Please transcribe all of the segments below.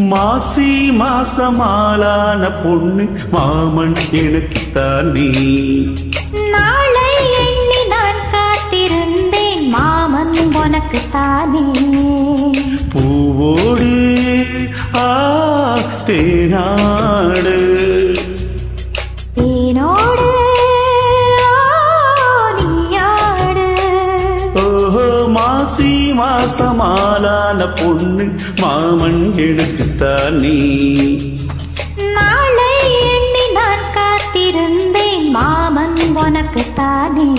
மாசி மாசமாலான பொண்ணு மாமன் எனக்கு தானே நாளை எண்ணி நான் காத்திருந்தேன் மாமன் உனக்கு தானே பூவோடு ஆ தேனாடு தேனோடு நீயாடு ஓஹோ மாசி மாசமாலான பொண்ணு மாமன் எனக்கு தானே நாளை எண்ணி நான் காத்திருந்தேன் மாமன் உனக்கு தானே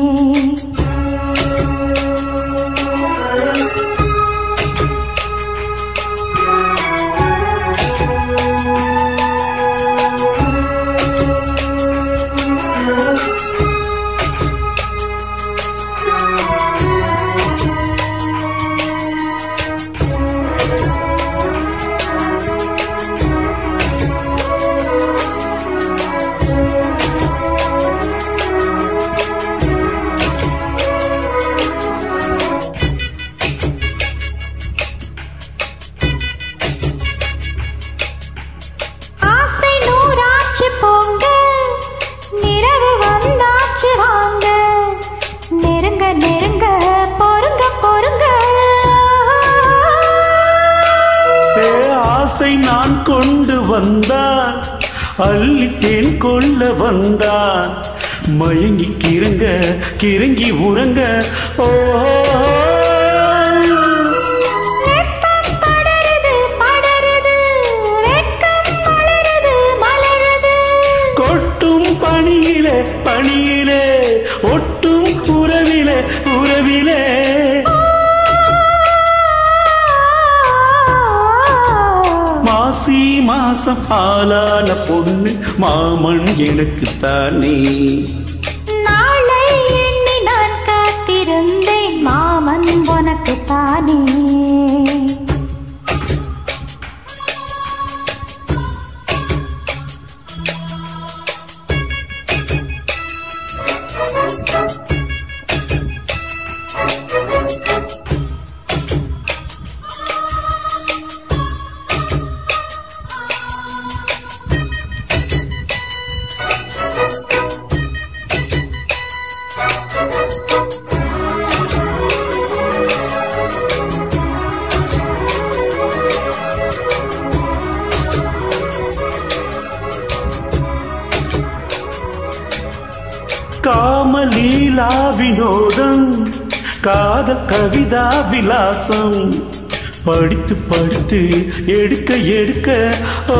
ஆசை நூறாச்சு போங்க நிறவு வந்தாச்சு வாங்க நெருங்க நெருங்க பொறுங்க பொறுங்க ஏ ஆசை நான் கொண்டு வந்தான் அள்ளித்தேன் கொள்ள வந்தான் மயங்கி கிறங்க கிறங்கி உறங்க ஓ வெப்பம் படருது படருது வெட்கம் மலருது மலருது கொட்டும் பணியிலே பணியிலே ஒட்டும் உறவிலே உறவிலே மாசி மாசம் ஆளான பொண்ணு மாமன் எனக்கு தானே நாளை எண்ணி நான் காத்திருந்தேன் மாமன் உனக்கு தானே காமலீலா வினோதம் காதல் கவிதா விலாசம் படித்து படித்து எடுக்க எடுக்க ஓ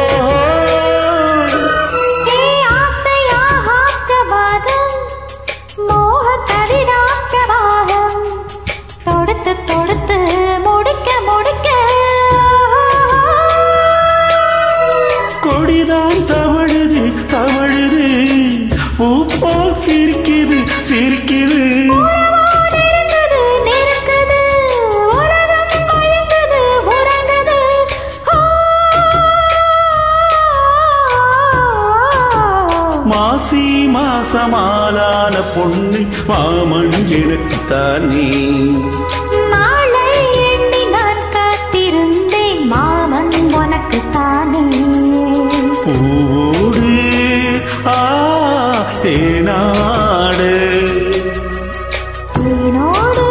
ஏ ஆசையாக வாதம் மோக கவிதாக்க வாதம் தொடுத்து தொடுத்து முடிக்க முடிக்க கொடிதான் தவழுது தவழுது பூ போல் சிரிக்குது சிரிக்குது நெருங்குது நெருங்குது உலகம் மயங்குது உறங்குது ஆ. மாசி மாசமாலான பொண்ணு மாமன் எனக்கு தானே நாளை எண்ணி நான் காத்திருந்தேன் மாமன் உனக்கு தானே பூவோடு ஆ தேனாடு நீனோடு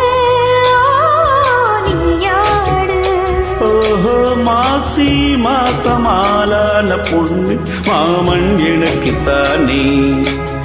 நீயாடு ஓஹோ மாசி மாசமாலான பொண்ணு மாமன் எனக்கு தானே